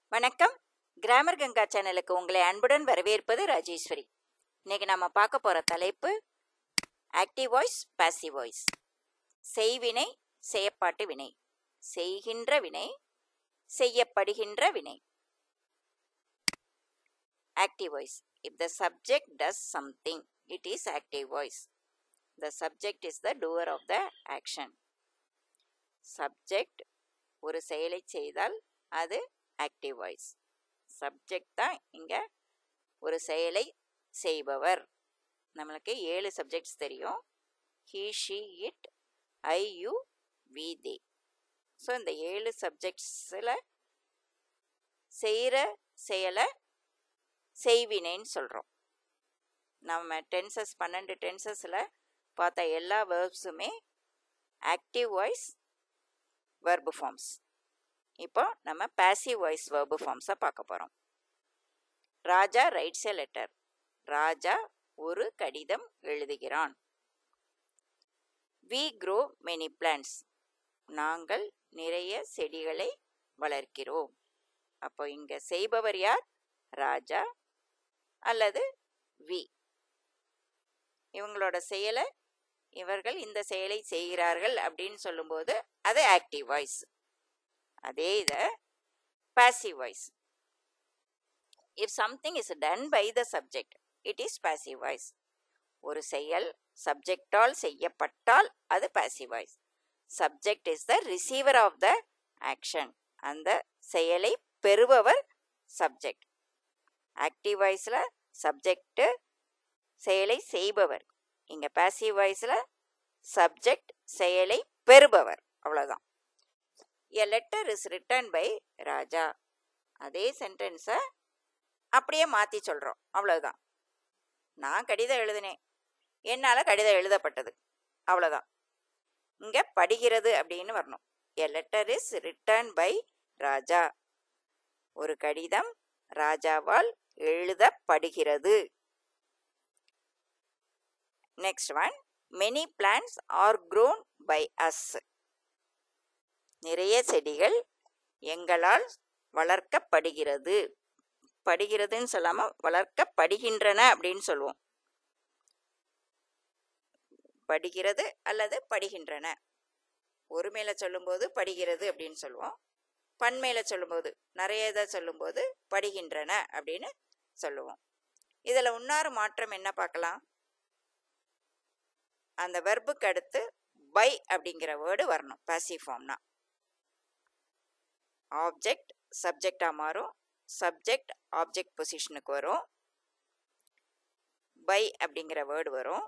வணக்கம் கிராமர் கங்கா சேனலுக்கு உங்களை அன்புடன் வரவேற்பது ராஜேஸ்வரி இன்னைக்கு நம்ம பார்க்க போற தலைப்பு ஆக்டிவ் வாய்ஸ் பாசிவ் வாய்ஸ் செய்வினை செய்யப்பாட்டு வினை செய்கின்ற வினை செய்யப்படுகின்ற வினை active voice if the subject does something it is active voice the subject is the doer of the action subject ஒரு செயலை செய்தால் அது ஆக்டிவ் வாய்ஸ் சப்ஜெக்ட் தான் இங்கே ஒரு செயலை செய்பவர் நம்மளுக்கு ஏழு சப்ஜெக்ட்ஸ் தெரியும் he she it I you we they so இந்த ஏழு சப்ஜெக்ட்ஸில் செய்கிற செயலை செய்வினைன்னு சொல்கிறோம் நம்ம டென்சஸ் பன்னெண்டு டென்சஸில் பார்த்த எல்லா வேர்ப்ஸுமே ஆக்டிவ் வாய்ஸ் வெர்பு ஃபார்ம்ஸ் இப்போ நம்ம பாசிவ் வாய்ஸ் வெர்பு ஃபார்ம்ஸை பார்க்க போகிறோம் ராஜா ரைட்ஸ் எ லெட்டர் ராஜா ஒரு கடிதம் எழுதுகிறான் வி க்ரோ மெனி பிளான்ஸ் நாங்கள் நிறைய செடிகளை வளர்க்கிறோம் அப்போ இங்கே செய்பவர் யார் ராஜா அல்லது வி இவங்களோட செயலை இவர்கள் இந்த செயலை செய்கிறார்கள் அப்படின்னு சொல்லும்போது அது ஆக்டிவ் வாய்ஸ் அதே இதை passive voice if something is done by the subject it is passive voice ஒரு செயல் சப்ஜெக்டால் செய்யப்பட்டால் அது passive voice subject is the receiver of the action அந்த செயலை பெறுபவர் சப்ஜெக்ட் ஆக்டிவ் வாய்ஸில் சப்ஜெக்டு செயலை செய்பவர் இங்கே பாசிவ் வாய்ஸில் சப்ஜெக்ட் செயலை பெறுபவர் அவ்வளோதான் a letter is written by Raja அதே சென்டென்ஸை அப்படியே மாற்றி சொல்கிறோம் அவ்வளோதான் நான் கடிதம் எழுதினேன் என்னால் கடிதம் எழுதப்பட்டது அவ்வளோதான் இங்கே படிக்கிறது அப்படின்னு வரணும் a letter is written by Raja ஒரு கடிதம் ராஜாவால் எழுதப்படுகிறது next one many plants are grown by us நிறைய செடிகள் எங்களால் வளர்க்கப்படுகிறது படுகிறதுன்னு சொல்லாமல் வளர்க்கப்படுகின்றன அப்படின்னு சொல்லுவோம் படுகிறது அல்லது படுகின்றன ஒரு மேல சொல்லும்போது படுகிறது அப்படின்னு சொல்லுவோம் பன்மேல சொல்லும்போது நிறைய இதை சொல்லும்போது படுகின்றன அப்படின்னு சொல்லுவோம் இதில் இன்னொரு மாற்றம் என்ன பார்க்கலாம் அந்த வெர்புக்கு அடுத்து பை அப்படிங்கிற வேர்டு வரணும் பாசிவ் ஃபார்ம்னா ஆப்ஜெக்ட் சப்ஜெக்டாக மாறும் சப்ஜெக்ட் ஆப்ஜெக்ட் பொசிஷனுக்கு வரும் பை அப்படிங்கிற வேர்டு வரும்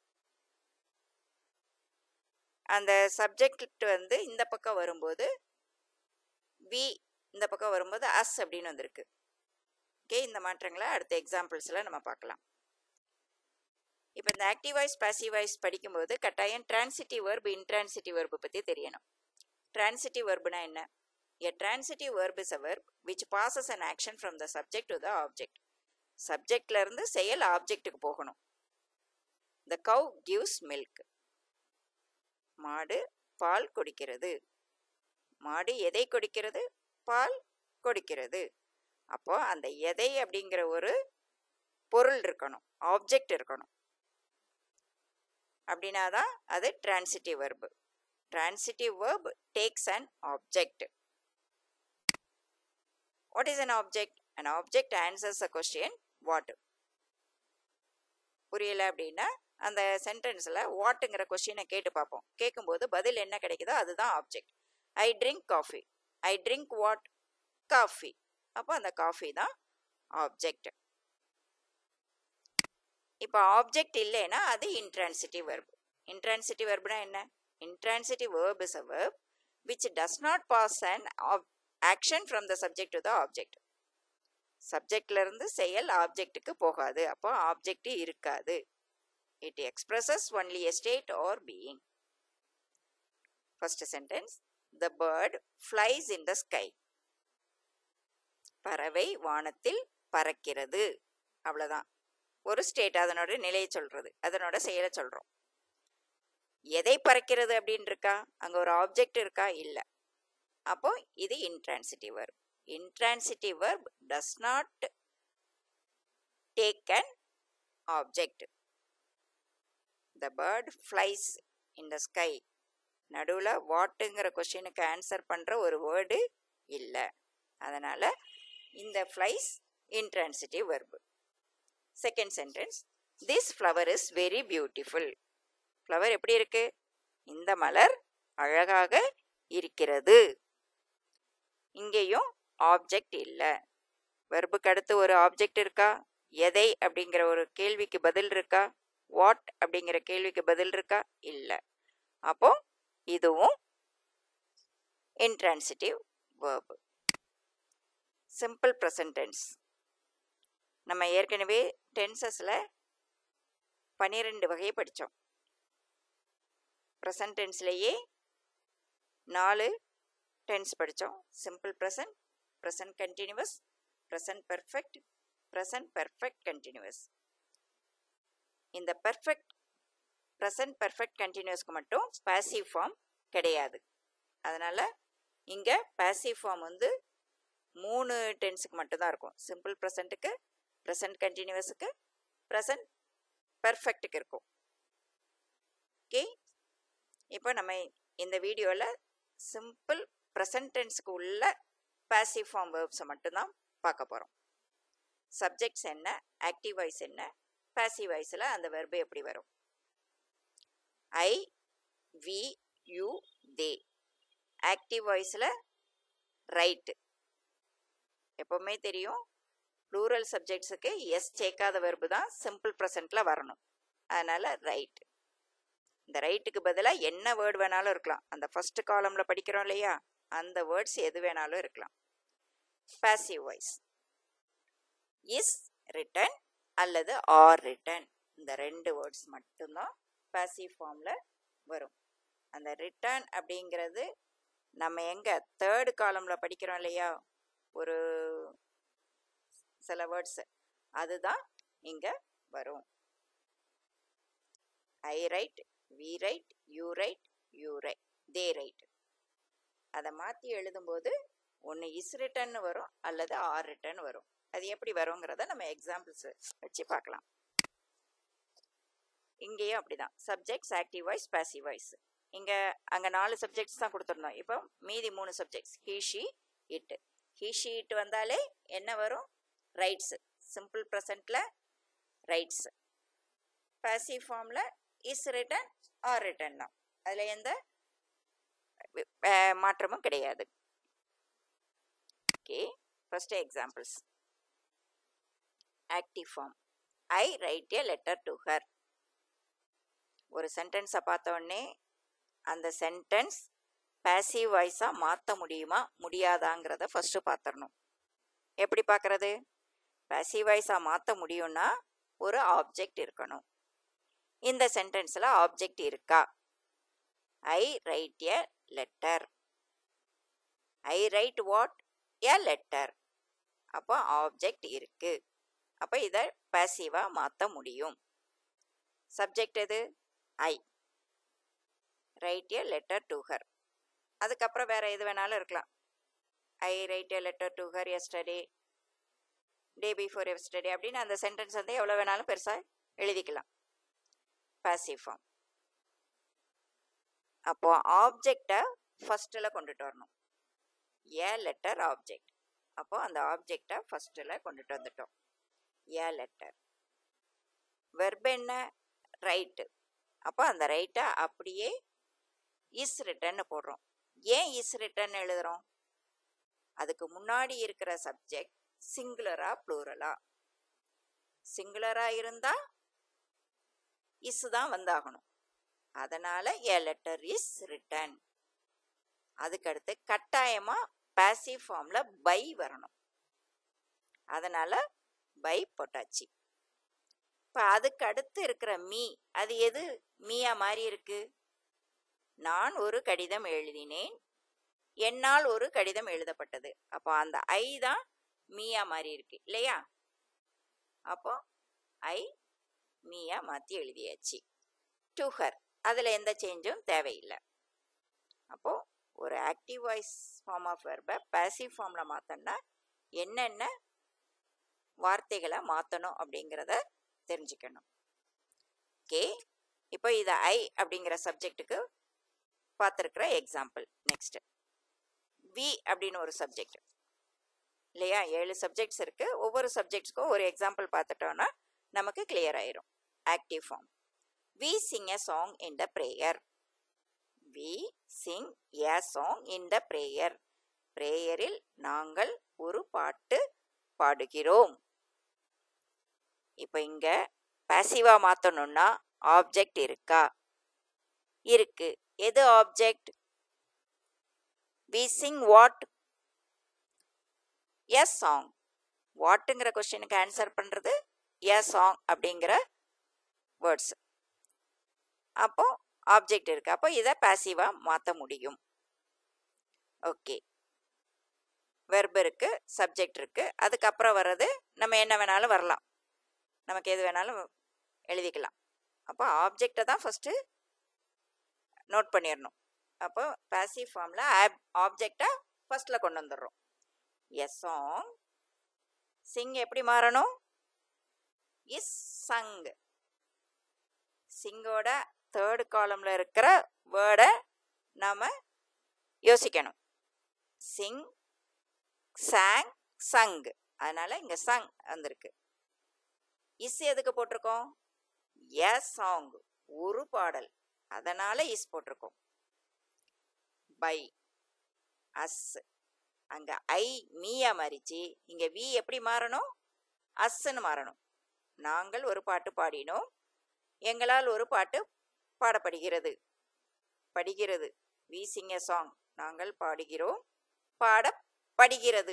அந்த சப்ஜெக்ட் வந்து இந்த பக்கம் வரும்போது வி இந்த பக்கம் வரும்போது அஸ் அப்படின்னு வந்திருக்கு ஓகே இந்த மாற்றங்களை அடுத்த எக்ஸாம்பிள்ஸில் நம்ம பார்க்கலாம் இப்போ இந்த ஆக்டிவ் வாய்ஸ் பாசிவ் வாய்ஸ் படிக்கும்போது கட்டாயம் டிரான்சிட்டிவ் வெர்ப் இன்ட்ரான்சிட்டிவ் வெர்பு பற்றி தெரியணும் டிரான்சிட்டிவ் வெர்புனா என்ன A transitive verb is a verb which passes an action from the subject to the object. சப்ஜெக்ட்ல இருந்து செயல் ஆப்ஜெக்ட்டுக்கு போகணும் த கவ் கிவ்ஸ் மில்க் மாடு பால் கொடுக்கிறது மாடு எதை கொடுக்கிறது பால் கொடுக்கிறது அப்போ அந்த எதை அப்படிங்கிற ஒரு பொருள் இருக்கணும் ஆப்ஜெக்ட் இருக்கணும் அப்படின்னா தான் அது transitive verb transitive verb takes an object What is an object? An object answers a question what. புரியல அப்படின்னா அந்த சென்டென்ஸில் வாட்டுங்கிற கொஸ்டினை கேட்டு பார்ப்போம் கேட்கும்போது பதில் என்ன கிடைக்குதோ அதுதான் object I drink coffee I drink what coffee அப்போ அந்த காஃபி தான் ஆப்ஜெக்ட் இப்போ ஆப்ஜெக்ட் இல்லைன்னா அது இன்ட்ரான்சிட்டிவ் வெர்ப் இன்ட்ரான்சிட்டிவ் வெர்ப்னா என்ன intransitive verb is a verb which does not pass and action from the subject to the object சப்ஜெக்ட்ல இருந்து செயல் ஆப்ஜெக்ட்டுக்கு போகாது அப்போ ஆப்ஜெக்ட் இருக்காது it expresses only a state or being first sentence the bird flies in the sky பறவை வானத்தில் பறக்கிறது அவ்வளோதான் ஒரு ஸ்டேட் அதனோட நிலையை சொல்றது அதனோட செயலை சொல்றோம் எதை பறக்கிறது அப்படின்னு இருக்கா அங்கே ஒரு ஆப்ஜெக்ட் இருக்கா இல்லை அப்போ இது இன்ட்ரான்சிட்டிவ் வரும் intransitive verb does not take an object the bird flies in the sky நடுவில் வாட்டுங்கிற கொஷினுக்கு ஆன்சர் பண்ணுற ஒரு வேர்டு இல்லை அதனால் இந்த flies intransitive verb second sentence this flower is very beautiful flower எப்படி இருக்கு இந்த மலர் அழகாக இருக்கிறது இங்கேயும் ஆப்ஜெக்ட் இல்லை வெர்புக்கு அடுத்து ஒரு ஆப்ஜெக்ட் இருக்கா எதை அப்படிங்கிற ஒரு கேள்விக்கு பதில் இருக்கா வாட் அப்படிங்கிற கேள்விக்கு பதில் இருக்கா இல்லை அப்போ இதுவும் intransitive verb simple present tense நம்ம ஏற்கனவே டென்சஸில் பன்னிரெண்டு வகையை படித்தோம் ப்ரெசன்ட் டென்ஸ்லேயே நாலு டென்ஸ் படித்தோம் simple present present continuous present perfect present perfect continuous இந்த பெர்ஃபெக்ட் ப்ரெசன்ட் பெர்ஃபெக்ட் கண்டினியூஸ்க்கு மட்டும் பாசிவ் ஃபார்ம் கிடையாது அதனால் இங்கே பாசிவ் ஃபார்ம் வந்து மூணு டென்ஸுக்கு மட்டும்தான் இருக்கும் சிம்பிள் ப்ரெசண்ட்டுக்கு ப்ரெசன்ட் கண்டினியூவஸுக்கு ப்ரெசன்ட் பெர்ஃபெக்ட்டுக்கு இருக்கும் ஓகே இப்போ நம்ம இந்த வீடியோவில் சிம்பிள் ப்ரெசன்ட் டென்ஸுக்கு உள்ள பாசிவ் ஃபார்ம் வேர்ப்ஸை மட்டும்தான் பார்க்க போகிறோம் சப்ஜெக்ட்ஸ் என்ன ஆக்டிவ் வாய்ஸ் என்ன பாசிவ் வாய்ஸில் அந்த வெர்பு எப்படி வரும் I we you they active வாய்ஸில் ரைட்டு எப்போவுமே தெரியும் ப்ளூரல் சப்ஜெக்ட்ஸுக்கு எஸ் சேர்க்காத வெர்பு தான் சிம்பிள் ப்ரெசண்ட்டில் வரணும் அதனால் ரைட் இந்த ரைட்டுக்கு பதிலாக என்ன வேர்டு வேணாலும் இருக்கலாம் அந்த ஃபஸ்ட்டு காலமில் படிக்கிறோம் இல்லையா அந்த வேர்ட்ஸ் எது வேணாலும் இருக்கலாம் பாசிவ் வாய்ஸ் இஸ் ரிட்டன் அல்லது ஆர் ரிட்டன் இந்த ரெண்டு வேர்ட்ஸ் மட்டும்தான் பாசிவ் ஃபார்மில் வரும் அந்த ரிட்டர்ன் அப்படிங்கிறது நம்ம எங்கே தேர்டு காலமில் படிக்கிறோம் இல்லையா ஒரு சில வேர்ட்ஸு அதுதான் இங்கே வரும் I write we write you write you write they write அதை மாற்றி எழுதும்போது ஒன்று இஸ் ரிட்டர்ன்னு வரும் அல்லது ஆர் ரிட்டர்ன் வரும் அது எப்படி வருங்கிறத நம்ம எக்ஸாம்பிள்ஸ் வச்சு பார்க்கலாம் இங்கேயும் அப்படிதான் subjects active voice passive voice இங்கே அங்கே நாலு சப்ஜெக்ட்ஸ் தான் கொடுத்துருந்தோம் இப்போ மீதி மூணு சப்ஜெக்ட்ஸ் ஹீஷி இட்டு ஹீஷி இட்டு வந்தாலே என்ன வரும் ரைட்ஸு சிம்பிள் ப்ரெசண்ட்டில் ரைட்ஸ் பாசிவ் ஃபார்மில் இஸ் ரிட்டன் ஆர் ரிட்டன் தான் அதில் எந்த மாற்றமும் கிடையாது okay first examples active form I write a letter to her ஒரு சென்டென்ஸை பார்த்த உடனே அந்த சென்டென்ஸ் பேசிவ் வாய்ஸாக மாற்ற முடியுமா முடியாதாங்கிறத ஃபஸ்ட்டு பார்த்துடணும் எப்படி பார்க்குறது பேசிவ் வாய்ஸாக மாற்ற முடியும்னா ஒரு ஆப்ஜெக்ட் இருக்கணும் இந்த சென்டென்ஸில் ஆப்ஜெக்ட் இருக்கா I write a letter I write what a letter அப்போ ஆப்ஜெக்ட் இருக்கு அப்போ இதை பேசிவாக மாற்ற முடியும் சப்ஜெக்ட் எது I write a letter to her அதுக்கப்புறம் வேறு எது வேணாலும் இருக்கலாம் I write a letter to her yesterday day before yesterday அப்படின்னு அந்த சென்டென்ஸ் வந்து எவ்வளோ வேணாலும் பெருசாக எழுதிக்கலாம் பாசிவ் ஃபார்ம் அப்போ ஆப்ஜெக்டை ஃபஸ்ட்டில் கொண்டுட்டு வரணும் ஏ லெட்டர் ஆப்ஜெக்ட் அப்போ அந்த ஆப்ஜெக்டை ஃபஸ்ட்டில் கொண்டுட்டு வந்துட்டோம் ஏ லெட்டர் வெர்ப் என்ன ரைட்டு அப்போ அந்த ரைட்டை அப்படியே இஸ் ரிட்டர்ன்னு போடுறோம் ஏன் இஸ் ரிட்டர்ன் எழுதுகிறோம் அதுக்கு முன்னாடி இருக்கிற சப்ஜெக்ட் சிங்குலரா ப்ளூரலா சிங்குலரா இருந்தால் இஸ் தான் வந்தாகணும் அதனால் ஏ லெட்டர் இஸ் ரிட்டன் அதுக்கடுத்து கட்டாயமாக பாசிவ் ஃபார்மில் பை வரணும் அதனால் பை போட்டாச்சு இப்போ அதுக்கு அடுத்து இருக்கிற மீ அது எது மீயா மாதிரி இருக்கு நான் ஒரு கடிதம் எழுதினேன் என்னால் ஒரு கடிதம் எழுதப்பட்டது அப்போ அந்த ஐ தான் மீயா மாதிரி இருக்கு இல்லையா அப்போ ஐ மீயா மாற்றி எழுதியாச்சு டு ஹர் அதில் எந்த சேஞ்சும் தேவையில்லை அப்போது ஒரு ஆக்டிவ் வாய்ஸ் ஃபார்ம் ஆஃப் வெர்பை பேசிவ் ஃபார்மில் மாற்றோன்னா என்னென்ன வார்த்தைகளை மாற்றணும் அப்படிங்கிறத தெரிஞ்சுக்கணும் ஓகே இப்போ இது ஐ அப்படிங்கிற சப்ஜெக்ட்டுக்கு பார்த்துருக்குற எக்ஸாம்பிள் நெக்ஸ்ட்டு வி அப்படின்னு ஒரு சப்ஜெக்ட் இல்லையா ஏழு சப்ஜெக்ட்ஸ் இருக்குது ஒவ்வொரு சப்ஜெக்ட்ஸ்க்கும் ஒரு எக்ஸாம்பிள் பார்த்துட்டோன்னா நமக்கு கிளியர் ஆயிரும் active form we sing a song in the prayer we sing a song in the prayer ப்ரேயரில் நாங்கள் ஒரு பாட்டு பாடுகிறோம் இப்போ இங்கே பேசிவாக மாற்றணும்னா ஆப்ஜெக்ட் இருக்கா இருக்கு எது object we sing what is song வாட்டுங்கிற கொஸ்டினுக்கு ஆன்சர் பண்ணுறது எ சாங் அப்படிங்கிற வேர்ட்ஸ் அப்போ ஆப்ஜெக்ட் இருக்கு அப்போ இதை பேசிவாக மாற்ற முடியும் ஓகே வெர்ப் இருக்கு சப்ஜெக்ட் இருக்கு அதுக்கப்புறம் வர்றது நம்ம என்ன வேணாலும் வரலாம் நமக்கு எது வேணாலும் எழுதிக்கலாம் அப்போ ஆப்ஜெக்டை தான் ஃபஸ்ட்டு நோட் பண்ணிடணும் அப்போ பேசிவ் ஃபார்மில் ஆப் ஆப்ஜெக்டை ஃபஸ்ட்டில் கொண்டு வந்துடுறோம் எஸ் சாங் சிங் எப்படி மாறணும் இஸ் சங் சிங்கோட தேர்டு காலமில் இருக்கிற வேர்டை நாம் யோசிக்கணும் சிங் சாங் சங் அதனால் இங்கே சங் வந்திருக்கு இஸ் எதுக்கு போட்டிருக்கோம் எ சாங் ஒரு பாடல் அதனால் இஸ் போட்டிருக்கோம் பை அஸ் அங்கே ஐ மீயா மாறிச்சு இங்கே வி எப்படி மாறணும் அஸ்ன்னு மாறணும் நாங்கள் ஒரு பாட்டு பாடினோம் எங்களால் ஒரு பாட்டு பாடப்படுகிறது படிக்கிறது வி சிங் எ சாங் நாங்கள் பாடுகிறோம் பாடப்படுகிறது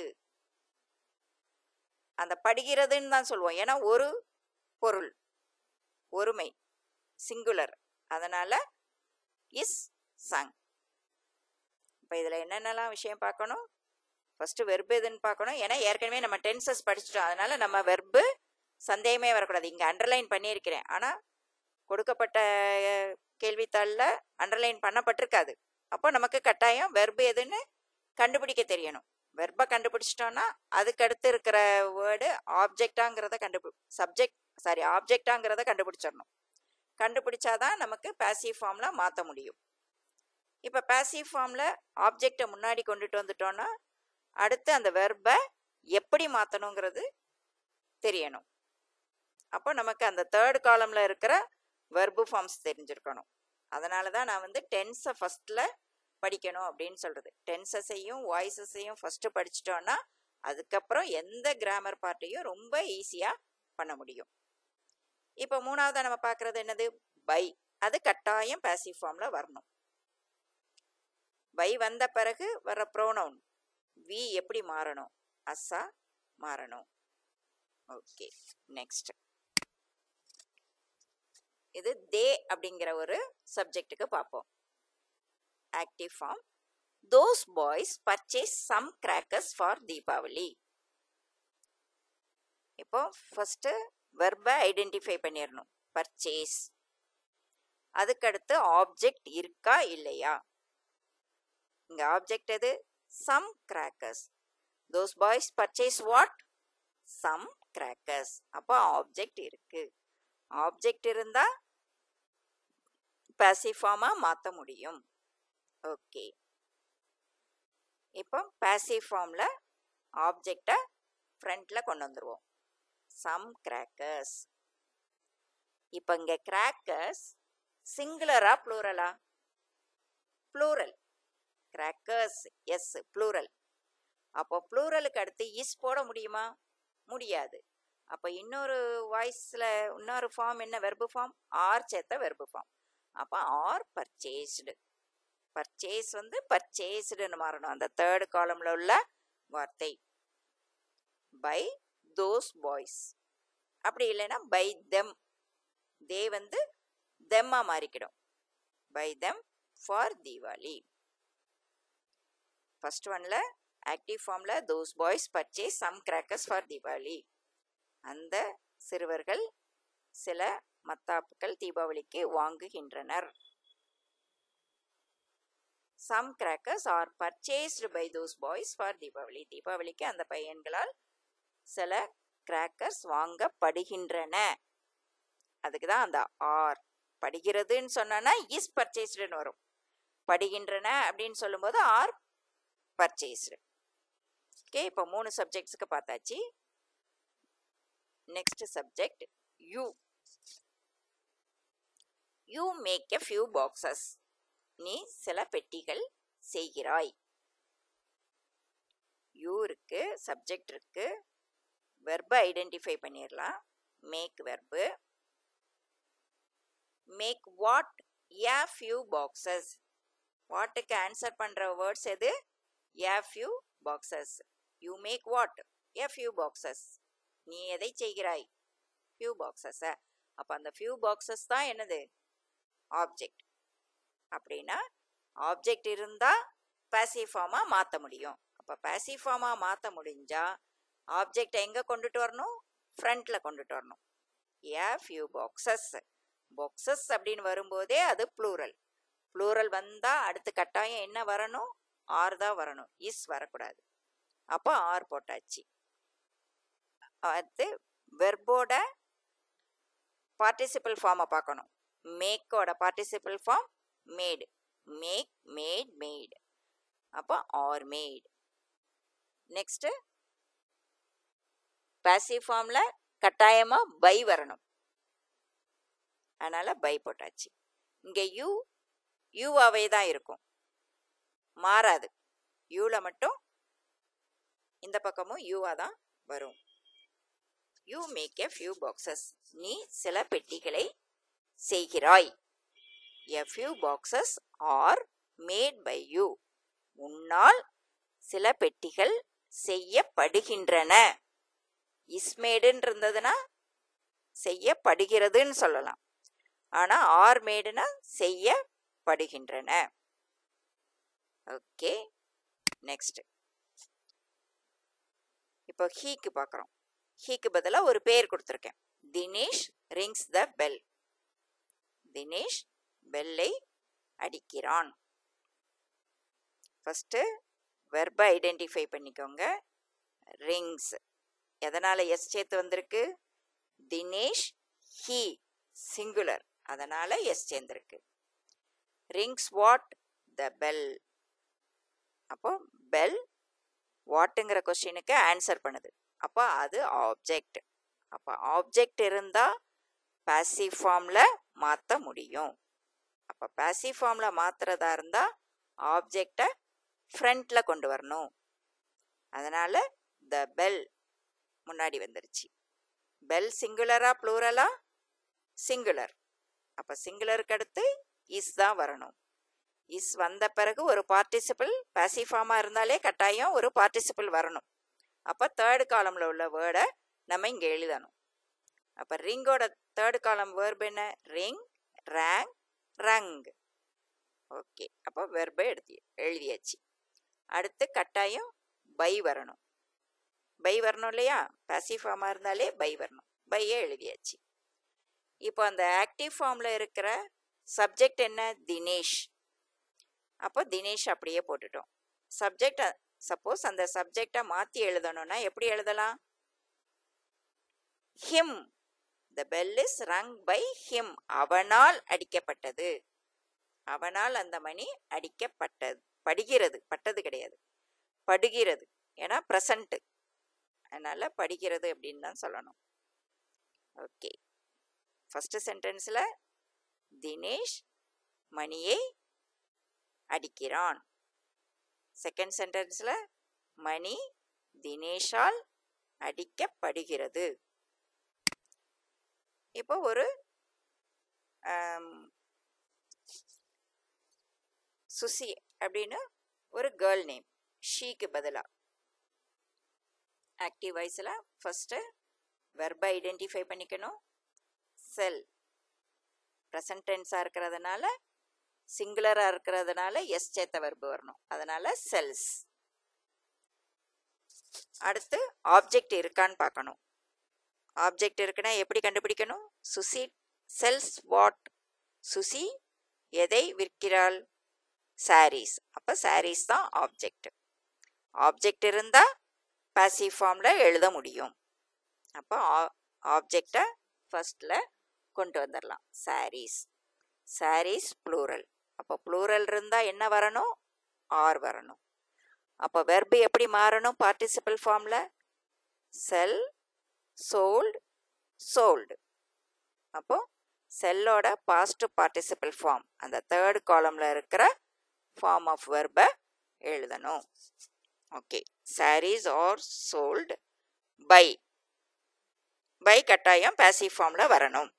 அந்த படிக்கிறதுன்னு தான் சொல்லுவோம் ஏன்னா ஒரு பொருள் ஒருமை சிங்குலர் அதனால் இஸ் சங் இப்போ இதில் என்னென்னலாம் விஷயம் பார்க்கணும் ஃபஸ்ட்டு வெர்பு எதுன்னு பார்க்கணும் ஏன்னா ஏற்கனவே நம்ம டென்சஸ் படிச்சிட்டோம் அதனால் நம்ம வெர்பு சந்தேகமே வரக்கூடாது இங்கே அண்டர்லைன் பண்ணியிருக்கிறேன் ஆனால் கொடுக்கப்பட்ட கேள்வித்தாளில் அண்டர்லைன் பண்ணப்பட்டிருக்காது அப்போ நமக்கு கட்டாயம் வெர்பு எதுன்னு கண்டுபிடிக்க தெரியணும் வெர்பை கண்டுபிடிச்சிட்டோன்னா அதுக்கு அடுத்து இருக்கிற வேர்டு ஆப்ஜெக்டாங்கிறத கண்டுபி சப்ஜெக்ட் சாரி ஆப்ஜெக்டாங்கிறத கண்டுபிடிச்சிடணும் கண்டுபிடிச்சாதான் நமக்கு பேசிவ் ஃபார்மில் மாற்ற முடியும் இப்போ பேசிவ் ஃபார்மில் ஆப்ஜெக்டை முன்னாடி கொண்டுட்டு வந்துட்டோன்னா அடுத்து அந்த வெர்பை எப்படி மாற்றணுங்கிறது தெரியணும் அப்போ நமக்கு அந்த தேர்ட் காலமில் இருக்கிற வெர்பு ஃபார்ம்ஸ் தெரிஞ்சிருக்கணும் அதனால தான் நான் வந்து டென்ஸை ஃபஸ்ட்டில் படிக்கணும் அப்படின்னு சொல்கிறது டென்சஸையும் வாய்ஸஸையும் ஃபஸ்ட்டு படிச்சிட்டோன்னா அதுக்கப்புறம் எந்த கிராமர் பார்ட்டையும் ரொம்ப ஈஸியாக பண்ண முடியும் இப்போ மூணாவதாக நம்ம பார்க்குறது என்னது பை அது கட்டாயம் பேசிவ் ஃபார்மில் வரணும் பை வந்த பிறகு வர ப்ரோனவுன் வி எப்படி மாறணும் அஸ்ஸா மாறணும் ஓகே நெக்ஸ்ட் இது தே அப்படிங்கிற ஒரு சப்ஜெக்ட்டுக்கு பார்ப்போம் active form those boys purchase some crackers for Deepavali இப்போ ஃபஸ்ட்டு வெர்பை ஐடென்டிஃபை பண்ணிடணும் பர்ச்சேஸ் அதுக்கடுத்து ஆப்ஜெக்ட் இருக்கா இல்லையா இங்கே ஆப்ஜெக்ட் எது some crackers those boys purchase what some crackers அப்போ ஆப்ஜெக்ட் இருக்கு ஆப்ஜெக்ட் இருந்தால் பேசிவ் ஃபார்மாக மாற்ற முடியும் ஓகே இப்போ பேசிவ் ஃபார்மில் ஆப்ஜெக்டை ஃப்ரண்ட்டில் கொண்டு வந்துடுவோம் சம் கிராக்கர்ஸ் இப்போ இங்கே கிராக்கர்ஸ் சிங்குலரா ப்ளூரலா ப்ளூரல் கிராக்கர்ஸ் எஸ் ப்ளூரல் அப்போ ப்ளூரலுக்கு அடுத்து இஸ் போட முடியுமா முடியாது அப்போ இன்னொரு வாய்ஸில் இன்னொரு ஃபார்ம் என்ன வெர்பு ஃபார்ம் ஆர் சேர்த்த வெர்பு ஃபார்ம் அப்போ ஆர் பர்ச்சேஸ்டு பர்ச்சேஸ் வந்து பர்ச்சேஸ்டுன்னு மாறணும் அந்த தேர்டு காலமில் உள்ள வார்த்தை பை தோஸ் பாய்ஸ் அப்படி இல்லைன்னா பை தெம் தே வந்து தெம்மாக மாறிக்கிடும் by them for Deepavali first ஒன்ல ஆக்டிவ் ஃபார்மில் those boys purchase some crackers for Deepavali அந்த சிறுவர்கள் சில மத்தாப்புகள் தீபாவளிக்கு வாங்குகின்றனர் some crackers are purchased by those boys for Deepavali தீபாவளிக்கு அந்த பையன்களால் சில கிராக்கர்ஸ் வாங்கப்படுகின்றன அதுக்கு தான் அந்த ஆர் படுகிறதுன்னு சொன்னா இஸ் பர்ச்சேஸ்டுன்னு வரும் படுகின்றன அப்படின்னு சொல்லும்போது ஆர் பர்ச்சேஸ்டு ஓகே இப்போ மூணு சப்ஜெக்ட்ஸுக்கு பார்த்தாச்சு next subject you you make a few boxes நீ சில பெட்டிகள் செய்கிறாய் யூ இருக்கு சப்ஜெக்ட் இருக்கு வெர்பை ஐடென்டிஃபை பண்ணிடலாம் make verb make what a few boxes வாட்டுக்கு ஆன்சர் பண்ணுற வேர்ட்ஸ் எது a few boxes you make what a few boxes நீ எதை செய்கிறாய் ஃபியூ பாக்ஸஸை அப்போ அந்த ஃபியூ பாக்ஸஸ் தான் என்னது ஆப்ஜெக்ட் அப்படின்னா ஆப்ஜெக்ட் இருந்தால் பேசிவ் ஃபார்மாக மாற்ற முடியும் அப்போ பேசிவ் ஃபார்மாக மாற்ற முடிஞ்சால் ஆப்ஜெக்டை எங்கே கொண்டுட்டு வரணும் ஃப்ரண்ட்டில் கொண்டுட்டு வரணும் ஏ ஃபியூ பாக்ஸஸ் பாக்ஸஸ் அப்படின்னு வரும்போதே அது ப்ளூரல் ப்ளூரல் வந்தால் அடுத்து கட்டாயம் என்ன வரணும் ஆர் தான் வரணும் இஸ் வரக்கூடாது அப்போ ஆர் போட்டாச்சு அடுத்து வெர்போட பார்ட்டிசிபிள் ஃபார்மை பார்க்கணும் மேக்கோட participle form made make made made அப்போ ஆர் மேட் நெக்ஸ்ட்டு பேசிவ் ஃபார்மில் கட்டாயமாக பை வரணும் அதனால் பை போட்டாச்சு இங்கே யூ யூவாவே தான் இருக்கும் மாறாது யூவில் மட்டும் இந்த பக்கமும் யூவாக தான் வரும் you make a few boxes நீ சில பெட்டிகளை செய்கிறாய் a few boxes are made by you உன்னால் சில பெட்டிகள் செய்யப்படுகின்றன இஸ்மேடுன்னு இருந்ததுன்னா செய்யப்படுகிறதுன்னு சொல்லலாம் ஆனால் ஆர் மேடுனா செய்யப்படுகின்றன ஓகே நெக்ஸ்ட் இப்போ ஹீக்கு பார்க்குறோம் ஹீக்கு பதிலாக ஒரு பேர் கொடுத்துருக்கேன் Dinesh rings the bell Dinesh பெல்லை அடிக்கிறான் ஃபஸ்ட்டு வெர்பை ஐடென்டிஃபை பண்ணிக்கோங்க ரிங்ஸ் எதனால் எஸ் சேர்த்து வந்திருக்கு தினேஷ் ஹீ சிங்குலர் அதனால் எஸ் சேர்ந்துருக்கு ரிங்ஸ் வாட் த பெல் அப்போ பெல் வாட்டுங்கிற கொஸ்டினுக்கு ஆன்சர் பண்ணுது அப்போ அது ஆப்ஜெக்ட் அப்போ ஆப்ஜெக்ட் இருந்தால் பேசிவ் ஃபார்மில் மாற்ற முடியும் அப்போ பேசிவ் ஃபார்மில் மாற்றுறதா இருந்தால் ஆப்ஜெக்டை ஃப்ரண்ட்டில் கொண்டு வரணும் அதனால் த பெல் முன்னாடி வந்துருச்சு பெல் சிங்குலரா ப்ளூரலா சிங்குலர் அப்போ சிங்குலருக்கு அடுத்து இஸ் தான் வரணும் இஸ் வந்த பிறகு ஒரு பார்ட்டிசிபிள் பேசிவ் ஃபார்மாக இருந்தாலே கட்டாயம் ஒரு பார்ட்டிசிபிள் வரணும் அப்போ தேர்டு காலமில் உள்ள வேர்டை நம்ம இங்கே எழுதணும் அப்போ ரிங்கோட தேர்டு காலம் வேர்ப் என்ன ரிங் ரேங் ரங் ஓகே அப்போ வெர்பை எடுத்து எழுதியாச்சு அடுத்து கட்டாயம் பை வரணும் பை வரணும் இல்லையா பேசிவ் ஃபார்மாக இருந்தாலே பை வரணும் பையை எழுதியாச்சு இப்போ அந்த ஆக்டிவ் ஃபார்மில் இருக்கிற சப்ஜெக்ட் என்ன தினேஷ் அப்போ தினேஷ் அப்படியே போட்டுட்டோம் சப்ஜெக்ட் சப்போஸ் அந்த சப்ஜெக்டை மாற்றி எழுதணும்னா எப்படி எழுதலாம் him the bell is rung by him அவனால் அடிக்கப்பட்டது அவனால் அந்த மணி அடிக்கப்பட்டது படுகிறது பட்டது கிடையாது படுகிறது ஏன்னா ப்ரெசண்ட்டு அதனால் படிக்கிறது அப்படின்னு தான் சொல்லணும் ஓகே ஃபஸ்ட்டு சென்டென்ஸில் தினேஷ் மணியை அடிக்கிறான் செகண்ட் சென்டென்ஸில் மணி தினேஷால் அடிக்கப்படுகிறது இப்போ ஒரு சுசி அப்படின்னு ஒரு கேர்ள் நேம் ஷீக்கு பதிலாக ஆக்டிவ் வாய்ஸில் ஃபஸ்ட்டு வெர்பை ஐடென்டிஃபை பண்ணிக்கணும் செல் ப்ரெசன்ட் டென்ஸாக இருக்கிறதுனால சிங்குலராக இருக்கிறதுனால எஸ் சேர்த்த வெர்பு வரணும் அதனால் செல்ஸ் அடுத்து ஆப்ஜெக்ட் இருக்கான்னு பார்க்கணும் ஆப்ஜெக்ட் இருக்குன்னா எப்படி கண்டுபிடிக்கணும் சுசி செல்ஸ் வாட் சுசி எதை விற்கிறாள் சாரீஸ் அப்போ சாரீஸ் தான் ஆப்ஜெக்ட் ஆப்ஜெக்ட் இருந்தால் பாசிவ் ஃபார்மில் எழுத முடியும் அப்போ ஆப்ஜெக்டை ஃபஸ்ட்டில் கொண்டு வந்துடலாம் சாரீஸ் சாரீஸ் ப்ளூரல் அப்போ ப்ளூரல் இருந்தால் என்ன வரணும் ஆர் வரணும் அப்போ வெர்பு எப்படி மாறணும் பார்ட்டிசிபல் ஃபார்மில் செல் சோல்டு சோல்டு அப்போ செல்லோட பாஸ்ட் பார்ட்டிசிபல் ஃபார்ம் அந்த தேர்ட் காலமில் இருக்கிற ஃபார்ம் ஆஃப் வெர்பை எழுதணும் okay saris are sold by by கட்டாயம் பேசிவ் ஃபார்மில் வரணும்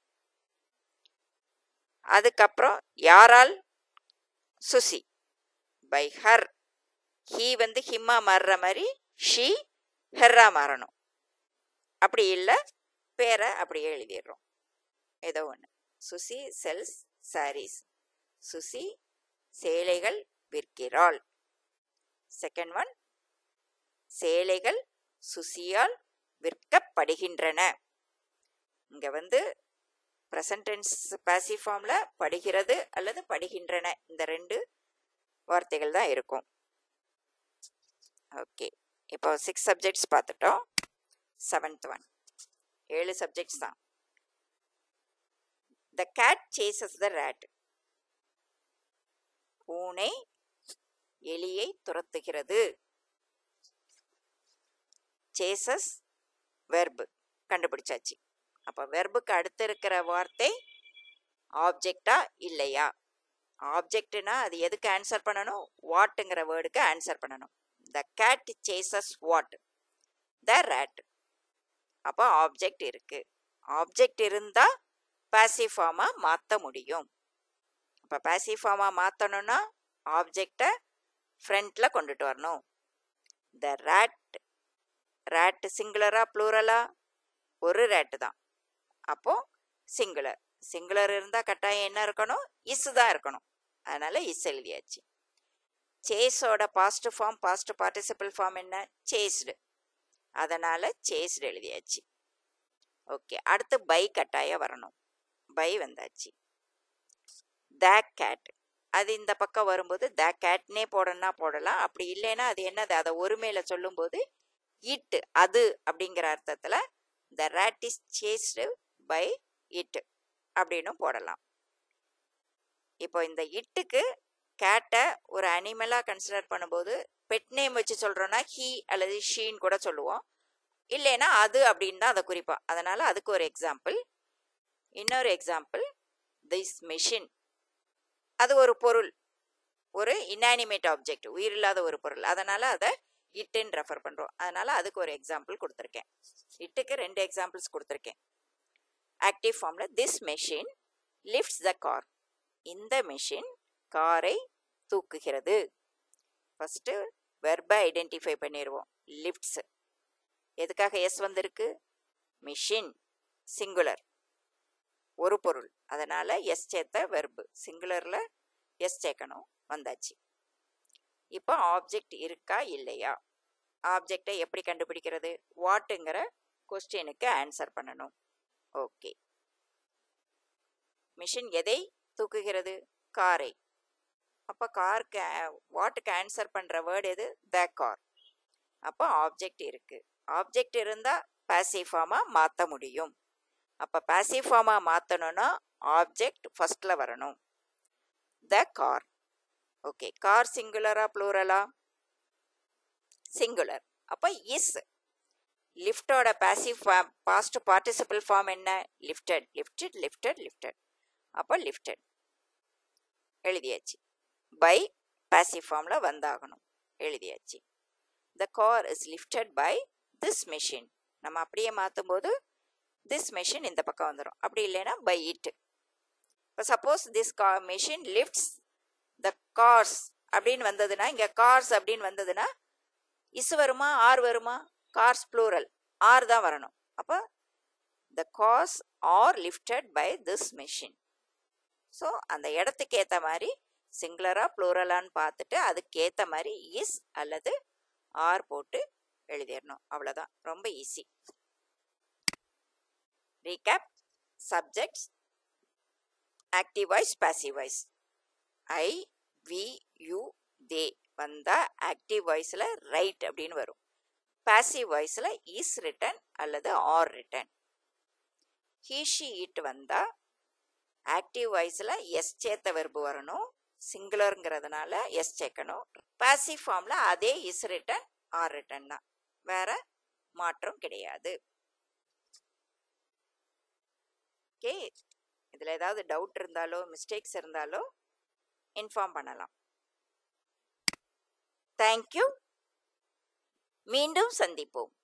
அதுக்கப்புறம் யாரால் சுசி பை ஹர் ஹீ வந்து ஹிம்மா மாறுற மாதிரி ஷீ ஹெர்ரா மாறணும் அப்படி இல்லை பேரை அப்படியே எழுதிடுறோம் ஏதோ ஒன்று சுசி செல்ஸ் சாரீஸ் சுசி சேலைகள் விற்கிறாள் செகண்ட் ஒன் சேலைகள் சுசியால் விற்கப்படுகின்றன இங்கே வந்து ப்ரெசன்டென்ஸ் பாசிவ் ஃபார்மில் படுகிறது அல்லது படுகின்றன இந்த ரெண்டு வார்த்தைகள் தான் இருக்கும் ஓகே இப்போ சிக்ஸ் சப்ஜெக்ட்ஸ் பார்த்துட்டோம் செவன்த் ஒன் ஏழு சப்ஜெக்ட்ஸ் தான் the cat chases the rat பூனை எலியை துரத்துகிறது சேசஸ் வெர்பு கண்டுபிடிச்சாச்சு அப்போ வெர்புக்கு அடுத்து இருக்கிற வார்த்தை ஆப்ஜெக்டா இல்லையா ஆப்ஜெக்ட்னா அது எதுக்கு ஆன்சர் பண்ணணும் வாட்டுங்கிற வேர்டுக்கு ஆன்சர் பண்ணணும் the cat chases what the rat அப்போ ஆப்ஜெக்ட் இருக்கு ஆப்ஜெக்ட் இருந்தால் பாசிவ் ஃபார்மாக மாற்ற முடியும் இப்போ பாசிவ் ஃபார்மாக மாற்றணும்னா ஆப்ஜெக்டை ஃப்ரண்ட்டில் கொண்டுட்டு வரணும் த ரேட் ரேட் சிங்குலரா ப்ளூரலா ஒரு ரேட்டு தான் அப்போது சிங்குலர் சிங்குலர் இருந்தால் கட்டாயம் என்ன இருக்கணும் இஸ் தான் இருக்கணும் அதனால் இஸ் எழுதியாச்சு சேஸோட past form past participle form என்ன சேஸ்டு அதனால் சேஸ்டு எழுதியாச்சு ஓகே அடுத்து பை கட்டாயம் வரணும் பை வந்தாச்சு த கேட் அது இந்த பக்கம் வரும்போது த கேட்னே போடணும்னா போடலாம் அப்படி இல்லைன்னா அது என்னது அதை ஒருமையில் சொல்லும்போது இட் அது அப்படிங்கிற அர்த்தத்தில் the rat is chased by it அப்படின்னு போடலாம் இப்போ இந்த இட்டுக்கு கேட்டை ஒரு அனிமலாக கன்சிடர் பண்ணும்போது பெட் நேம் வச்சு சொல்கிறோன்னா ஹீ அல்லது ஷீன்னு கூட சொல்லுவோம் இல்லைன்னா அது அப்படின்னு தான் அதை குறிப்போம் அதனால் அதுக்கு ஒரு எக்ஸாம்பிள் இன்னொரு எக்ஸாம்பிள் திஸ் மிஷின் அது ஒரு பொருள் ஒரு இன்ஆனிமேட் ஆப்ஜெக்ட் உயிரில்லாத ஒரு பொருள் அதனால் அதை இட்டுன்னு ரெஃபர் பண்ணுறோம் அதனால் அதுக்கு ஒரு எக்ஸாம்பிள் கொடுத்துருக்கேன் இட்டுக்கு ரெண்டு எக்ஸாம்பிள்ஸ் கொடுத்துருக்கேன் ஆக்டிவ் ஃபார்மில் this machine lifts the car இந்த மெஷின் காரை தூக்குகிறது ஃபஸ்ட்டு வெர்பை ஐடென்டிஃபை பண்ணிடுவோம் லிஃப்ட்ஸ் எதுக்காக எஸ் வந்திருக்கு மிஷின் சிங்குலர் ஒரு பொருள் அதனால் எஸ் சேர்த்த வெர்பு சிங்குலரில் எஸ் சேர்க்கணும் வந்தாச்சு இப்போ ஆப்ஜெக்ட் இருக்கா இல்லையா ஆப்ஜெக்டை எப்படி கண்டுபிடிக்கிறது வாட்டுங்கிற கொஸ்டினுக்கு ஆன்சர் பண்ணணும் ஓகே மிஷின் எதை தூக்குகிறது காரை அப்போ காருக்கு வாட்டுக்கு ஆன்சர் பண்ணுற வேர்டு எது த கார் அப்போ ஆப்ஜெக்ட் இருக்குது ஆப்ஜெக்ட் இருந்தால் பாசிவ் ஃபார்மாக மாற்ற முடியும் அப்போ பாசிவ் ஃபார்மாக மாற்றணும்னா ஆப்ஜெக்ட் ஃபஸ்ட்டில் வரணும் த கார் ஓகே கார் சிங்குலரா ப்ளூரலா சிங்குலர் அப்போ இஸ் லிஃப்டோட passive form past participle form என்ன லிஃப்டட் லிஃப்டட் லிஃப்டட் லிஃப்டட் அப்போ லிஃப்டட் எழுதியாச்சு பை பாசிவ் ஃபார்மில் வந்தாகணும் எழுதியாச்சு the car is lifted by this machine நம்ம அப்படியே மாற்றும் போது திஸ் மெஷின் இந்த பக்கம் வந்துடும் அப்படி இல்லைன்னா பை இட் இப்போ சப்போஸ் திஸ் கா மெஷின் லிஃப்ட்ஸ் த கார்ஸ் அப்படின்னு வந்ததுன்னா இங்கே கார்ஸ் அப்படின்னு வந்ததுன்னா இஸ் வருமா ஆர் வருமா கார்ஸ் ப்ளூரல் ஆர் தான் வரணும் அப்போ the cars are lifted by this machine so அந்த இடத்துக்கு ஏற்ற மாதிரி சிங்குலரா ப்ளூரலான்னு பார்த்துட்டு அதுக்கேற்ற மாதிரி இஸ் அல்லது ஆர் போட்டு எழுதிடணும் அவ்வளோதான் ரொம்ப easy recap subjects active voice passive voice I we you they வந்தால் ஆக்டிவ் வாய்ஸில் ரைட் அப்படின்னு வரும் பாசிவ் வாய்ஸில் இஸ் ரிட்டன் அல்லது are written he she it வந்தால் ஆக்டிவ் வாய்ஸில் எஸ் சேர்த்த வெர்பு வரணும் சிங்குலருங்கிறதுனால எஸ் சேர்க்கணும் பாசிவ் ஃபார்மில் அதே இஸ் ரிட்டன் ஆர் ரிட்டன் தான் வேற மாற்றம் கிடையாது ஓகே இதில் ஏதாவது டவுட் இருந்தாலோ மிஸ்டேக்ஸ் இருந்தாலோ இன்ஃபார்ம் பண்ணலாம் தேங்க்யூ மீண்டும் சந்திப்போம்